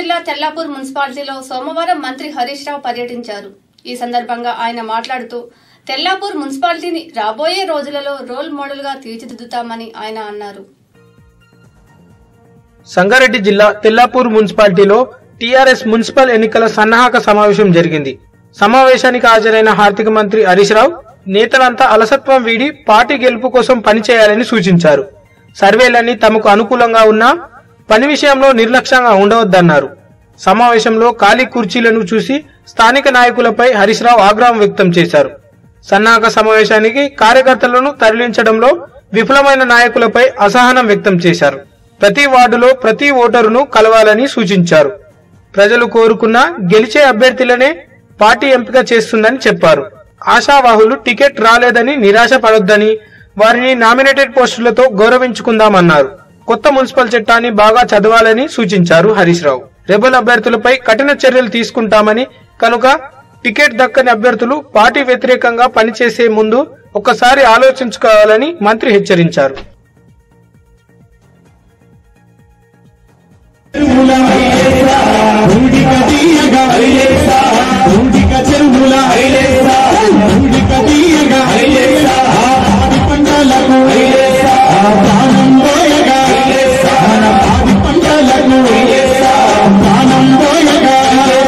జిల్లా తెల్లాపూర్ మున్సిపాలిటీలో సోమవారం మంత్రి హరీష్ రావు పర్యటించారు ఈ సందర్భంగా ఆయన మాట్లాడుతూ తెల్లాపూర్ మున్సిపాలిటీని రాబోయే రోజులలో రోల్ మోడల్ గా తీర్చిదిద్దుతామని ఆయన అన్నారు సంగారెడ్డి జిల్లా తెల్లాపూర్ మున్సిపాలిటీలో టీఆర్ఎస్ మున్సిపల్ ఎన్నికల సన్నాహక సమావేశం జరిగింది సమావేశానికి హాజరైన ఆర్థిక మంత్రి హరీష్ రావు నేతలంతా అలసత్వం వీడి పార్టీ గెలుపు కోసం పనిచేయాలని సూచించారు సర్వేలన్నీ తమకు అనుకూలంగా ఉన్నా పని విషయంలో నిర్లక్ష్యంగా ఉండవద్దన్నారు సమావేశంలో ఖాళీ కుర్చీలను చూసి స్థానిక నాయకులపై హరీష్ రావు ఆగ్రహం వ్యక్తం చేశారు సన్నాహక సమావేశానికి కార్యకర్తలను తరలించడంలో విఫలమైన నాయకులపై అసహనం వ్యక్తం చేశారు ప్రతి వార్డులో ప్రతి ఓటరును కలవాలని సూచించారు ప్రజలు కోరుకున్న గెలిచే అభ్యర్థులనే పార్టీ ఎంపిక చేస్తుందని చెప్పారు ఆశావాహులు టికెట్ రాలేదని నిరాశ పడొద్దని వారిని నామినేటెడ్ పోస్టులతో గౌరవించుకుందామన్నారు కొత్త మున్సిపల్ చట్టాన్ని బాగా చదవాలని సూచించారు హరీష్ రావు రెబల్ అభ్యర్థులపై కఠిన చర్యలు తీసుకుంటామని కనుక టికెట్ దక్కని అభ్యర్థులు పార్టీ వ్యతిరేకంగా పనిచేసే ముందు ఒక్కసారి ఆలోచించుకోవాలని మంత్రి హెచ్చరించారు ఊడిక తీయగా హైలేసా ఊడిక చెరువుల హైలేసా ఊడిక తీయగా హైలేసా పాడి పంటలకు హైలేసా ప్రాణం పోయగా హైలేసా మన పాడి పంటలకు హైలేసా ప్రాణం పోయగా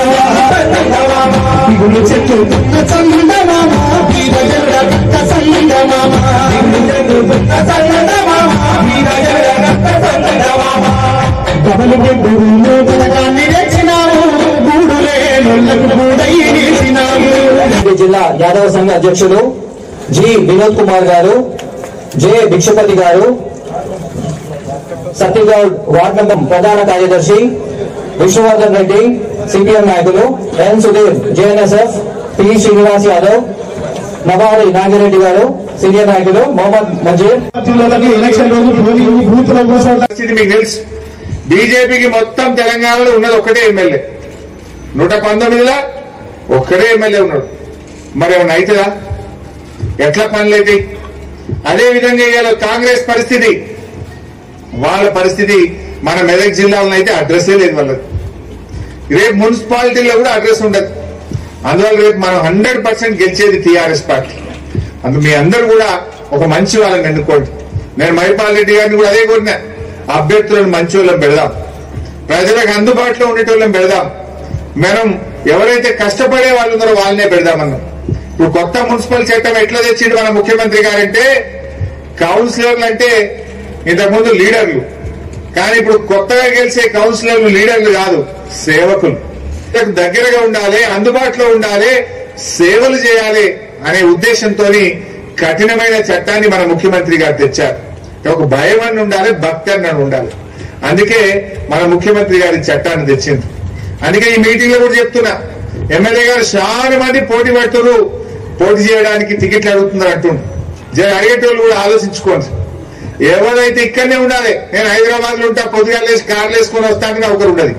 దిగులు చెట్టు దుక్క సంగమామ వీర జగడ దుక్క సంగమామ దిగులు చెట్టు దుక్క సంగమామ వీర జగడ దుక్క సంగమామ డబలు బొడ్డులో పథకాన్ని తెచ్చినావు గూడులే నొల్లకు గూడయి నిలిచినావు రంగారెడ్డి జిల్లా యాదవ సంఘ అధ్యక్షులు జి వినోద్ కుమార్ గారు జె భిక్షపతి గారు సత్యగౌడ్ వార్డ్ నంబర్ ప్రధాన కార్యదర్శి విష్ణువర్ధన్ రెడ్డి సిపిఎం నాయకులు N Sudheer JNSF P Srinivas Yadav నవారి నాగిరెడ్డి గారు సీనియర్ నాయకులు మొహమ్మద్ మజీద్ పార్టీలకి ఎలక్షన్ రోజు పోలింగ్ బూత్ల కోసం పరిస్థితి మీకు తెలుసు బీజేపీకి మొత్తం తెలంగాణలో ఉన్నది ఒక్కటే ఎమ్మెల్యే నూట పంతొమ్మిదిలో ఒక్కడే ఎమ్మెల్యే ఉన్నాడు మరి ఏమన్నా అవుతుందా ఎట్లా పనులైతే అదే విధంగా ఇవాళ కాంగ్రెస్ పరిస్థితి వాళ్ళ పరిస్థితి మన మెదక్ జిల్లాలో అయితే అడ్రస్సే లేదు వాళ్ళది రేపు మున్సిపాలిటీలో కూడా అడ్రస్ ఉండదు అందువల్ల రేపు మనం హండ్రెడ్ పర్సెంట్ గెలిచేది టీఆర్ఎస్ పార్టీ అందు మీ అందరూ కూడా ఒక మంచి వాళ్ళని ఎన్నుకోండి నేను మైపాల్ రెడ్డి గారిని కూడా అదే కోరినా అభ్యర్థులను మంచి వాళ్ళని పెడదాం ప్రజలకు అందుబాటులో ఉండేటోళ్ళని పెడదాం మనం ఎవరైతే కష్టపడే వాళ్ళు ఉన్నారో వాళ్ళనే పెడదామన్నాం ఇప్పుడు కొత్త మున్సిపల్ చట్టం ఎట్లా తెచ్చిండు మన ముఖ్యమంత్రి గారంటే కౌన్సిలర్లు అంటే ఇంతకుముందు లీడర్లు కానీ ఇప్పుడు కొత్తగా గెలిచే కౌన్సిలర్లు లీడర్లు కాదు సేవకులు వీళ్ళకి దగ్గరగా ఉండాలి అందుబాటులో ఉండాలి సేవలు చేయాలి అనే ఉద్దేశంతో కఠినమైన చట్టాన్ని మన ముఖ్యమంత్రి గారు తెచ్చారు ఒక భయం అని ఉండాలి భక్తి అని ఉండాలి అందుకే మన ముఖ్యమంత్రి గారి చట్టాన్ని తెచ్చింది అందుకే ఈ మీటింగ్ లో కూడా చెప్తున్నా ఎమ్మెల్యే గారు చాలా మంది పోటీ పడుతున్నారు పోటీ చేయడానికి టికెట్లు అడుగుతున్నారు అంటుండ్రు జర అడిగేటోళ్ళు కూడా ఆలోచించుకోండి ఎవరైతే ఇక్కడనే ఉండాలి నేను హైదరాబాద్ లో ఉంటా పొద్దుగా లేచి కార్లు వేసుకొని వస్తానని ఒకరు ఉండదు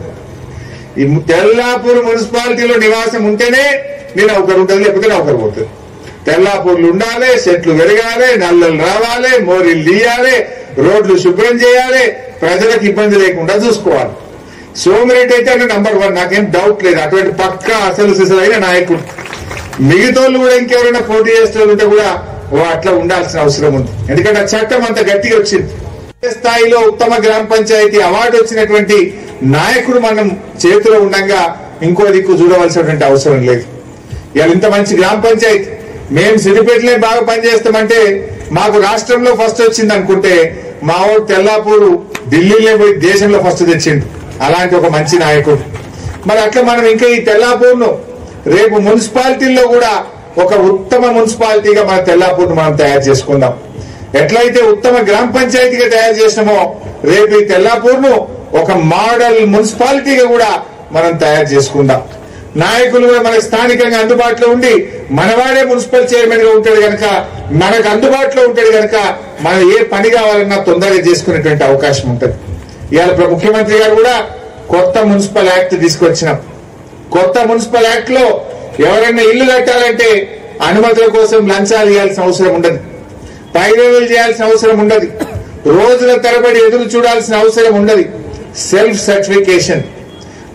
ఈ తెల్లాపూర్ మున్సిపాలిటీలో నివాసం ఉంటేనే నేను ఒకరు ఉంటుంది లేకపోతే నా ఒకరు పోతుంది తెల్లాపూర్లు ఉండాలి చెట్లు పెరగాలి నల్లలు రావాలి మోరీలు తీయాలి రోడ్లు శుభ్రం చేయాలి ప్రజలకు ఇబ్బంది లేకుండా చూసుకోవాలి సోమిరెడ్డి అయితే నంబర్ వన్ నాకేం డౌట్ లేదు అటువంటి పక్క అసలు సిసలైన నాయకుడు మిగతాళ్ళు కూడా ఇంకెవరైనా పోటీ చేస్తూ ఉంటే కూడా ఓ అట్లా ఉండాల్సిన అవసరం ఉంది ఎందుకంటే ఆ చట్టం అంత గట్టిగా వచ్చింది ఏ స్థాయిలో ఉత్తమ గ్రామ పంచాయతీ అవార్డు వచ్చినటువంటి నాయకుడు మనం చేతిలో ఉండగా ఇంకో దిక్కు చూడవలసినటువంటి అవసరం లేదు ఇవాళ ఇంత మంచి గ్రామ పంచాయతీ మేము సిద్దిపేటలే బాగా పనిచేస్తామంటే మాకు రాష్ట్రంలో ఫస్ట్ వచ్చింది అనుకుంటే మా ఊరు తెల్లాపూరు ఢిల్లీలో పోయి దేశంలో ఫస్ట్ తెచ్చిండు అలాంటి ఒక మంచి నాయకుడు మరి అట్లా మనం ఇంకా ఈ తెల్లాపూర్ను రేపు మున్సిపాలిటీల్లో కూడా ఒక ఉత్తమ మున్సిపాలిటీగా మన తెల్లాపూర్ను మనం తయారు చేసుకుందాం ఎట్లయితే ఉత్తమ గ్రామ పంచాయతీగా తయారు చేసినామో రేపు ఈ తెల్లాపూర్ను ఒక మోడల్ మున్సిపాలిటీగా కూడా మనం తయారు చేసుకుందాం నాయకులు కూడా మనకు స్థానికంగా అందుబాటులో ఉండి మనవాడే మున్సిపల్ చైర్మన్ గా ఉంటాడు గనక మనకు అందుబాటులో ఉంటాడు గనక మనం ఏ పని కావాలన్నా తొందరగా చేసుకునేటువంటి అవకాశం ఉంటుంది ఇవాళ ప్ర- ముఖ్యమంత్రి గారు కూడా కొత్త మున్సిపల్ యాక్ట్ తీసుకొచ్చినాం కొత్త మున్సిపల్ యాక్ట్ లో ఎవరైనా ఇల్లు కట్టాలంటే అనుమతుల కోసం లంచాలు ఇవ్వాల్సిన అవసరం ఉండదు పైరవీలు చేయాల్సిన అవసరం ఉండదు రోజుల తరబడి ఎదురు చూడాల్సిన అవసరం ఉండదు సెల్ఫ్ సర్టిఫికేషన్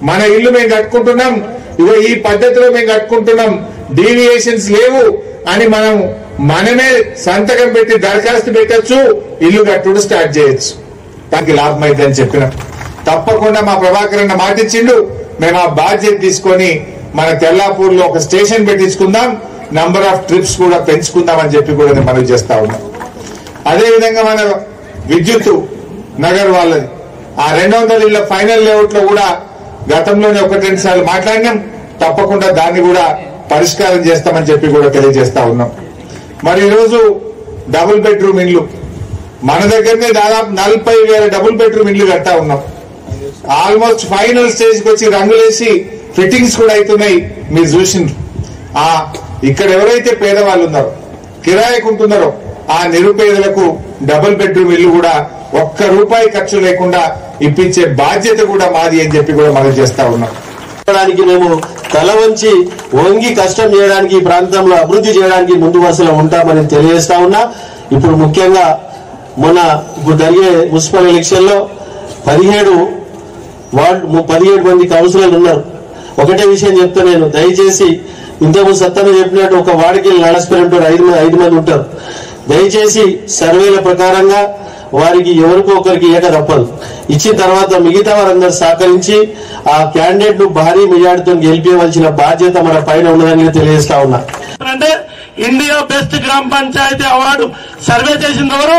మన ఇల్లు మేము కట్టుకుంటున్నాం ఇగో ఈ పద్ధతిలో మేము కట్టుకుంటున్నాం డీవియేషన్స్ లేవు అని మనం మనమే సంతకం పెట్టి దరఖాస్తు పెట్టొచ్చు ఇల్లు కట్టుడు స్టార్ట్ చేయొచ్చు దానికి లాభం అయితే అని చెప్పిన తప్పకుండా మా ప్రభాకర్ అన్న మాటిచ్చిండు మేము ఆ బాధ్యత తీసుకొని మన తెల్లాపూర్ లో ఒక స్టేషన్ పెట్టించుకుందాం నంబర్ ఆఫ్ ట్రిప్స్ కూడా పెంచుకుందాం అని చెప్పి కూడా నేను మనవి చేస్తా ఉన్నాం అదే విధంగా మన విద్యుత్ నగర్ వాళ్ళది ఆ రెండు వందల ఇళ్ల ఫైనల్ లేఅవుట్ లో కూడా గతంలోనే ఒకటి రెండు సార్లు మాట్లాడినాం తప్పకుండా దాన్ని కూడా పరిష్కారం చేస్తామని చెప్పి కూడా తెలియజేస్తా ఉన్నాం మరి ఈరోజు డబుల్ బెడ్రూమ్ ఇండ్లు మన దగ్గరనే దాదాపు నలభై వేల డబుల్ బెడ్రూమ్ ఇండ్లు కడతా ఉన్నాం ఆల్మోస్ట్ ఫైనల్ స్టేజ్ కి వచ్చి రంగులేసి ఫిట్టింగ్స్ కూడా అవుతున్నాయి మీరు చూసిండ్రు ఆ ఇక్కడ ఎవరైతే పేదవాళ్ళు ఉన్నారో కిరాయికి ఉంటున్నారో ఆ నిరుపేదలకు డబుల్ బెడ్రూమ్ ఇల్లు కూడా ఒక్క రూపాయి ఖర్చు లేకుండా ఇప్పించే బాధ్యత కూడా మాది అని చెప్పి కూడా మనం చేస్తా ఉన్నాం చేయడానికి మేము తల వంచి వంగి కష్టం చేయడానికి ఈ ప్రాంతంలో అభివృద్ధి చేయడానికి ముందు వరుసలో ఉంటామని తెలియజేస్తా ఉన్నా ఇప్పుడు ముఖ్యంగా మొన్న ఇప్పుడు జరిగే మున్సిపల్ ఎలక్షన్ లో పదిహేడు వార్డు ము- పదిహేడు మంది కౌన్సిలర్లు ఉన్నారు ఒకటే విషయం చెప్తా నేను దయచేసి ఇంతకుముందు సత్తన చెప్పినట్టు ఒక వాడికి నడస్పెరంటారు ఐదు మంది ఐదు మంది ఉంటారు దయచేసి సర్వేల ప్రకారంగా వారికి ఎవరికో ఒకరికి ఏక తప్పదు ఇచ్చిన తర్వాత మిగతా వారందరూ సహకరించి ఆ క్యాండిడేట్ ను భారీ మెజార్టీతో గెలిపించవలసిన బాధ్యత మన పైన ఉన్నదని నేను తెలియజేస్తా ఉన్నా అంటే ఇండియా బెస్ట్ గ్రామ పంచాయతీ అవార్డు సర్వే చేసింది ఎవరు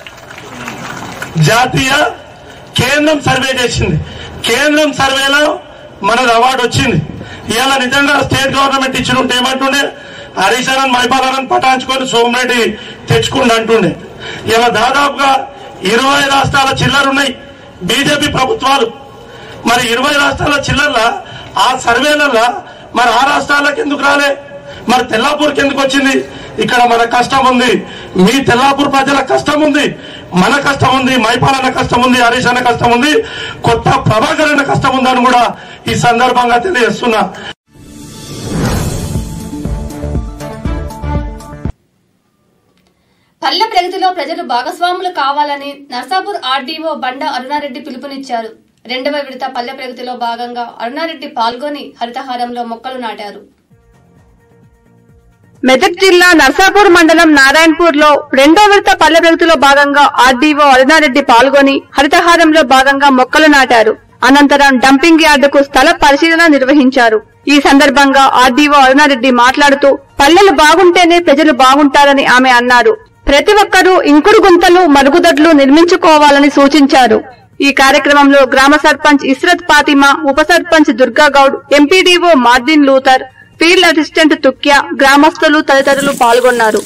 జాతీయ కేంద్రం సర్వే చేసింది కేంద్రం సర్వేలో మనది అవార్డు వచ్చింది ఇవాళ నిజంగా స్టేట్ గవర్నమెంట్ ఇచ్చిన ఉంటే ఏమంటుండే హరీశరణ్ మైపాలనని పటాయించుకొని సోమరెడ్డి తెచ్చుకుండు అంటుండే ఇలా దాదాపుగా ఇరవై రాష్ట్రాల చిల్లరున్నాయి బీజేపీ ప్రభుత్వాలు మరి ఇరవై రాష్ట్రాల చిల్లర్ల ఆ సర్వేలలో మరి ఆ రాష్ట్రాలకు ఎందుకు రాలే మరి తెల్లాపూర్కి ఎందుకు వచ్చింది ఇక్కడ మన కష్టం ఉంది మీ తెల్లాపూర్ ప్రజల కష్టం ఉంది మన కష్టం ఉంది మైపాలన్న కష్టం ఉంది హరీష్ అన్న కష్టం ఉంది కొత్త ప్రభాకర్ అన్న కష్టం ఉందని కూడా ఈ సందర్భంగా తెలియజేస్తున్నా పల్లె ప్రగతిలో ప్రజలు భాగస్వాములు కావాలని నర్సాపూర్ ఆర్డీఓ బండ అరుణారెడ్డి పిలుపునిచ్చారు రెండవ విడత పల్లె ప్రగతిలో భాగంగా అరుణారెడ్డి పాల్గొని హరితహారంలో మొక్కలు నాటారు మెదక్ జిల్లా నర్సాపూర్ మండలం నారాయణపూర్ లో రెండో విడత పల్లె ప్రగతిలో భాగంగా ఆర్డీఓ అరుణారెడ్డి పాల్గొని హరితహారంలో భాగంగా మొక్కలు నాటారు అనంతరం డంపింగ్ యార్డుకు స్థల పరిశీలన నిర్వహించారు ఈ సందర్భంగా ఆర్డీఓ అరుణారెడ్డి మాట్లాడుతూ పల్లెలు బాగుంటేనే ప్రజలు బాగుంటారని ఆమె అన్నారు ప్రతి ఒక్కరూ ఇంకుడు గుంతలు మరుగుదొడ్లు నిర్మించుకోవాలని సూచించారు ఈ కార్యక్రమంలో గ్రామ సర్పంచ్ ఇస్రత్ ఫాతిమా ఉప sarpanch Durga Goud MPDO Martin Luther field assistant Tukya గ్రామస్తులు తదితరులు పాల్గొన్నారు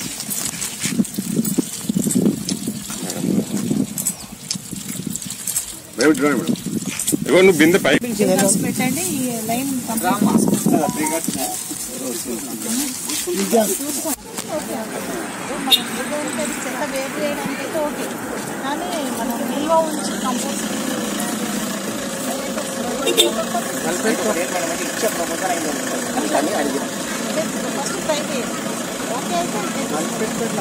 పెట్టండి ఈ లైన్ కంప్లీట్ చెత్త వేరు చేయడానికి అయితే ఓకే కానీ మనం నిల్వ ఉంచి కంపోస్ట్ ఫస్ట్ ట్రై చేయండి ఓకే అయితే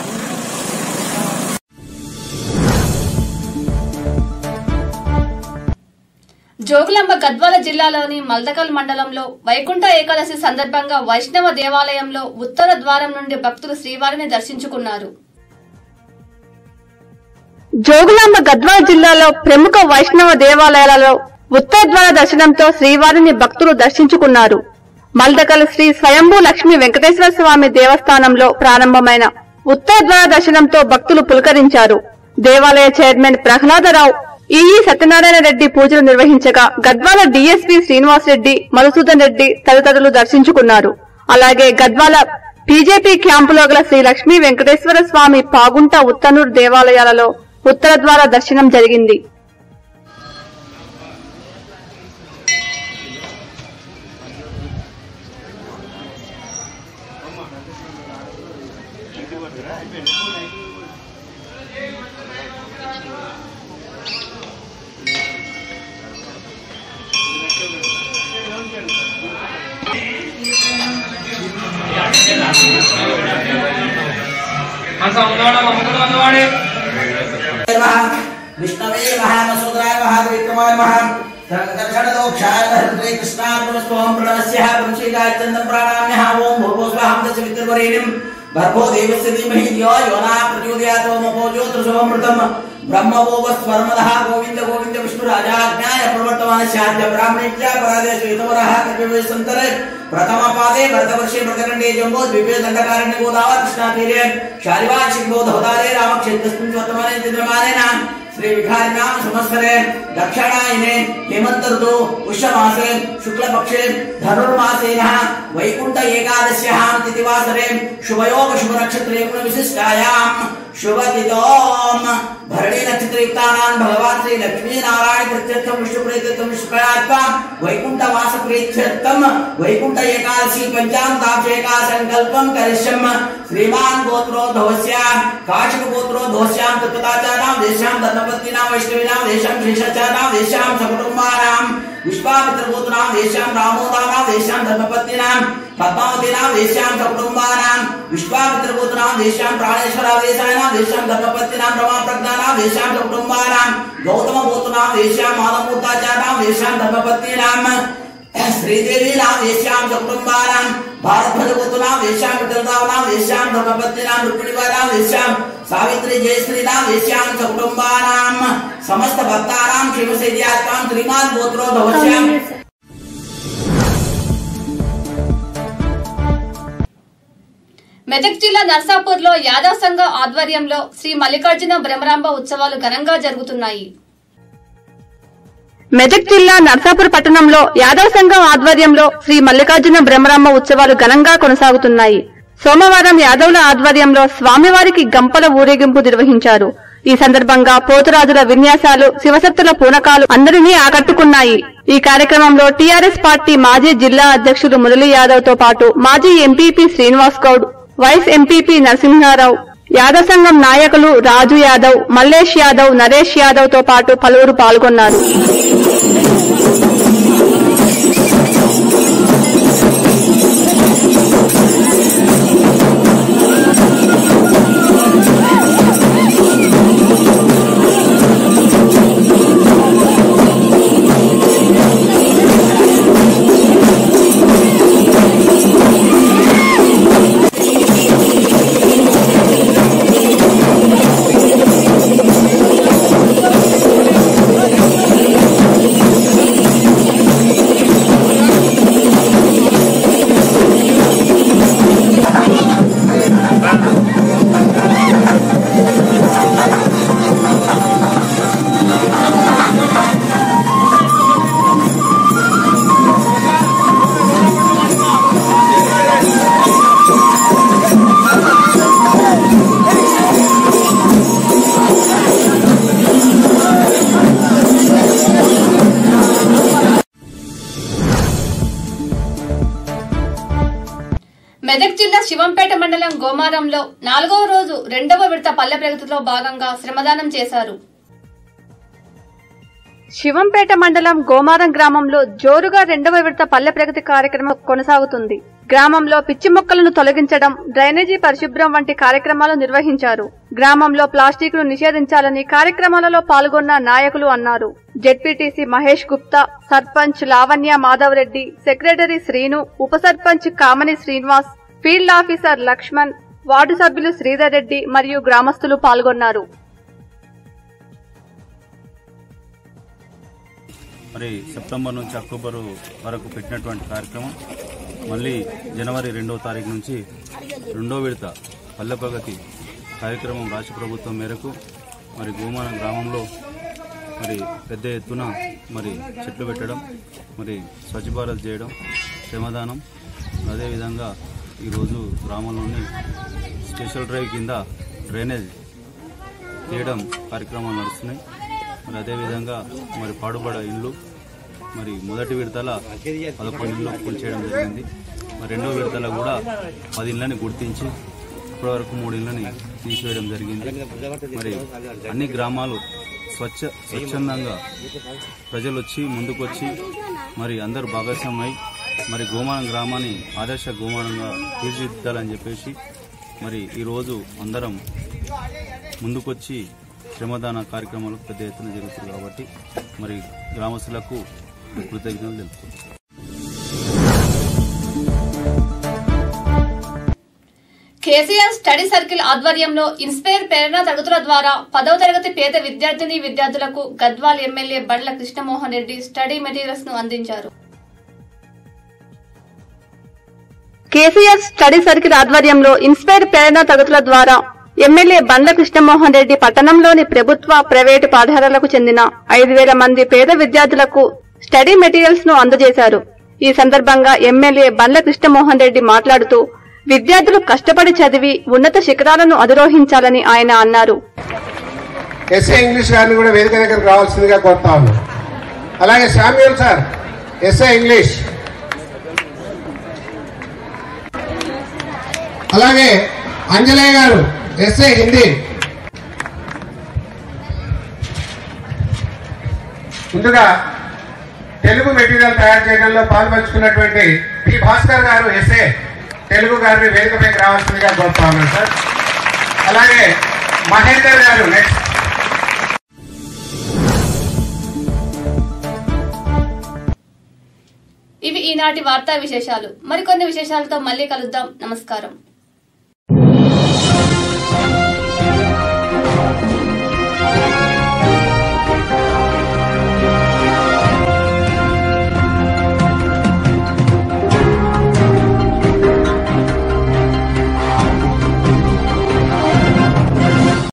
జోగులాంబ గద్వాల జిల్లాలోని మల్దకల్ మండలంలో వైకుంఠ ఏకాదశి సందర్భంగా వైష్ణవ దేవాలయంలో ఉత్తర ద్వారం నుండి భక్తులు శ్రీవారిని దర్శించుకున్నారు జోగులాంబ గద్వాల జిల్లాలో ప్రముఖ వైష్ణవ దేవాలయాలలో ఉత్తరద్వార దర్శనంతో శ్రీవారిని భక్తులు దర్శించుకున్నారు మల్దకల్ శ్రీ స్వయంభూ లక్ష్మీ వెంకటేశ్వర స్వామి దేవస్థానంలో ప్రారంభమైన ఉత్తరద్వార దర్శనంతో భక్తులు పులకరించారు దేవాలయ చైర్మన్ ప్రహ్లాదరావు ఈఈ సత్యనారాయణ రెడ్డి పూజలు నిర్వహించగా గద్వాల డీఎస్పీ శ్రీనివాస్ రెడ్డి మధుసూదన్ రెడ్డి తదితరులు దర్శించుకున్నారు అలాగే గద్వాల బీజేపీ క్యాంపులో గల శ్రీ లక్ష్మీ వెంకటేశ్వర స్వామి పాగుంట ఉత్తనూరు దేవాలయాలలో ఉత్తర ద్వార దర్శనం జరిగింది विष्णवे नमः मसूदराय नमः विक्रमाय नमः दर्शनदोक्षाय कृष्णार्पणस्त्वं प्रणवस्यः वंशीगायचन्दं प्राणाम्यः ॐ भूर्भुवः स्वहं तस्य पितृवरेण्यं भर्गो देवस्य धीमहि धियो यो नः प्रचोदयात् ओमपो ज्योतिषोऽमृतम् ब्रह्मवो स्वर्मदः गोविन्द गोविन्द विष्णुराजाज्ञाय प्रवर्तमानस्याद्य ब्राह्मणेभ्य परादेश इतवरः कपिवे सन्तरे प्रथमपादे भरतवर्षे प्रकरणे जम्बो द्वितीय दण्डकारण्य गोदावरी कृष्णातीरे शालिवार्षिक बोधवतारे रामक्षेत्रस्मिन् वर्तमाने चन्द्रमानेन श्री विखारी नाम संवत्सरे दक्षिणायने हेमंत ऋतु पुष्यमासे शुक्लपक्षे धनुर्मासेनः वैकुण्ठ एकादश्यां तिथिवासरे शुभयोग शुभनक्षत्रे विशिष्टायाम् शुभतिथोम भरणी नक्षत्रयुक्तानां भगवान् श्री लक्ष्मी नारायण प्रत्यर्थं विष्णुप्रीत्यर्थं विष्णुप्रयात्वा वैकुण्ठवास प्रीत्यर्थं वैकुण्ठ एकादशी पञ्चान्ताभिषेका सङ्कल्पं करिष्यम् श्रीमान् गोत्रोद्भवस्य काशिक गोत्रोद्भवस्यां तत्पदाचारां देशां धर्मपत्नीनां वैष्णवीनां देशां शेषाचारां देशां सकुटुम्बानां विश्वामित्रगोत्रां देशां रामोदानां देशां धर्मपत्नीनां पद्मावतीनां देशां सकुटुम्बानां विश्वामित्रगोत्रां देशां प्राणेश्वरादेशानां देशां धर्मपत्नीनां रमाप्रज्ञानां देशां सकुटुम्बानां गौतमगोत्रां देशां मानवमूर्ताचारां देशां धर्मपत्नीनां श्रीदेवीनां देशां सकुटुम्बानां भारतभजगोत्रां देशां विठलरावनां देशां धर्मपत्नीनां रुक्मिणीवानां देशां सावित्री जयश्रीनां देशां सकुटुम्बानां समस्त भक्तानां शिवसेद्यात्मां श्रीमान् गोत्रोद्भवस्यां మెదక్ జిల్లా నర్సాపూర్ లో యాదవ్ సంఘం ఆధ్వర్యంలో శ్రీ మల్లికార్జున బ్రహ్మరాంబ ఉత్సవాలు ఘనంగా జరుగుతున్నాయి మెదక్ జిల్లా నర్సాపూర్ పట్టణంలో యాదవ్ సంఘం ఆధ్వర్యంలో శ్రీ మల్లికార్జున బ్రహ్మరాంబ ఉత్సవాలు ఘనంగా కొనసాగుతున్నాయి సోమవారం యాదవుల ఆధ్వర్యంలో స్వామివారికి గంపల ఊరేగింపు నిర్వహించారు ఈ సందర్భంగా పోతురాజుల విన్యాసాలు శివసత్తుల పూనకాలు అందరినీ ఆకట్టుకున్నాయి ఈ కార్యక్రమంలో టీఆర్ఎస్ పార్టీ మాజీ జిల్లా అధ్యక్షులు మురళీ యాదవ్ తో పాటు మాజీ MPP Srinivas Goud vice MPP Narasimharao Yadav సంఘం నాయకులు రాజు యాదవ్ మల్లేష్ యాదవ్ నరేష్ యాదవ్ తో పాటు పలువురు పాల్గొన్నారు మెదక్ జిల్లా శివంపేట మండలం గోమారంలో నాలుగవ రోజు రెండవ విడత పల్లె ప్రగతిలో భాగంగా శ్రమదానం చేశారు శివంపేట మండలం గోమారం గ్రామంలో జోరుగా రెండవ విడత పల్లె ప్రగతి కార్యక్రమం కొనసాగుతుంది గ్రామంలో పిచ్చి మొక్కలను తొలగించడం డ్రైనేజీ పరిశుభ్రం వంటి కార్యక్రమాలు నిర్వహించారు గ్రామంలో ప్లాస్టిక్ ను నిషేధించాలని కార్యక్రమాలలో పాల్గొన్న నాయకులు అన్నారు జెడ్పీటీసీ మహేష్ గుప్తా సర్పంచ్ లావణ్య మాధవ్ రెడ్డి సెక్రటరీ శ్రీను ఉప sarpanch Kamani Srinivas field officer Lakshman ward సభ్యులు శ్రీధర్ రెడ్డి మరియు గ్రామస్తులు పాల్గొన్నారు మరి సెప్టెంబర్ నుంచి అక్టోబర్ వరకు పెట్టినటువంటి కార్యక్రమం మళ్ళీ జనవరి రెండవ తారీఖు నుంచి రెండో విడత పల్లె ప్రగతి కార్యక్రమం రాష్ట్ర ప్రభుత్వం మేరకు మరి గోమానం గ్రామంలో మరి పెద్ద ఎత్తున మరి చెట్లు పెట్టడం మరి స్వచ్ఛ భారత్ చేయడం శ్రమదానం అదేవిధంగా ఈరోజు గ్రామంలోని స్పెషల్ డ్రైవ్ కింద డ్రైనేజ్ తీయడం కార్యక్రమాలు నడుస్తున్నాయి మరి అదేవిధంగా మరి పాడుబడ ఇల్లు మరి మొదటి విడతల పదకొండు ఇళ్ళు పూల్ చేయడం జరిగింది మరి రెండో విడతల కూడా పది ఇళ్ళని గుర్తించి ఇప్పటివరకు మూడు ఇళ్ళని తీసివేయడం జరిగింది మరి అన్ని గ్రామాలు స్వచ్ఛ స్వచ్ఛందంగా ప్రజలు వచ్చి ముందుకొచ్చి మరి అందరూ భాగస్వామై మరి గోమానం గ్రామాన్ని ఆదర్శ గోమానంగా తీర్చిదిద్దాలని చెప్పేసి మరి ఈరోజు అందరం ముందుకొచ్చి శ్రమదాన కార్యక్రమాలు పెద్ద ఎత్తున జరుగుతుంది కాబట్టి మరి గ్రామస్తులకు కృతజ్ఞతలు తెలుపుతున్నాను కేసీఆర్ స్టడీ సర్కిల్ ఆధ్వర్యంలో ఇన్స్పైర్ ప్రేరణ తరగతుల ద్వారా పదవ తరగతి పేద విద్యార్థిని విద్యార్థులకు Gadwal MLA Bandla Krishnamohan Reddy study materials ను అందించారు కేసీఆర్ స్టడీ సర్కిల్ ఆధ్వర్యంలో ఇన్స్పైర్ ప్రేరణ తరగతుల ద్వారా ఎమ్మెల్యే బండ్ల కృష్ణమోహన్ రెడ్డి పట్టణంలోని ప్రభుత్వ ప్రైవేటు పాఠశాలలకు చెందిన ఐదు వేల మంది పేద విద్యార్థులకు స్టడీ మెటీరియల్స్ ను అందజేశారు ఈ సందర్భంగా ఎమ్మెల్యే బండ్ల కృష్ణమోహన్ రెడ్డి మాట్లాడుతూ విద్యార్థులు కష్టపడి చదివి ఉన్నత శిఖరాలను అధిరోహించాలని ఆయన అన్నారు ఎస్ఏ ఇంగ్లీష్ గారిని కూడా వేదిక దగ్గరకు రావాల్సిందిగా కోరుతా ఉన్నాం అలాగే శామ్యూల్ సార్ ఎస్ఏ ఇంగ్లీష్ అలాగే అంజలయ్య గారు ఎస్ఏ హిందీ ముందుగా తెలుగు మెటీరియల్ తయారు చేయడంలో పాల్పంచుకున్నటువంటి పి భాస్కర్ గారు ఎస్ఏ తెలుగు గారిని వేదికపైకి రావాల్సిందిగా కోరుతా ఉన్నాను సార్ అలాగే మహేందర్ గారు నెక్స్ట్ ఇవి ఈనాటి వార్తా విశేషాలు మరికొన్ని విశేషాలతో మళ్ళీ కలుద్దాం నమస్కారం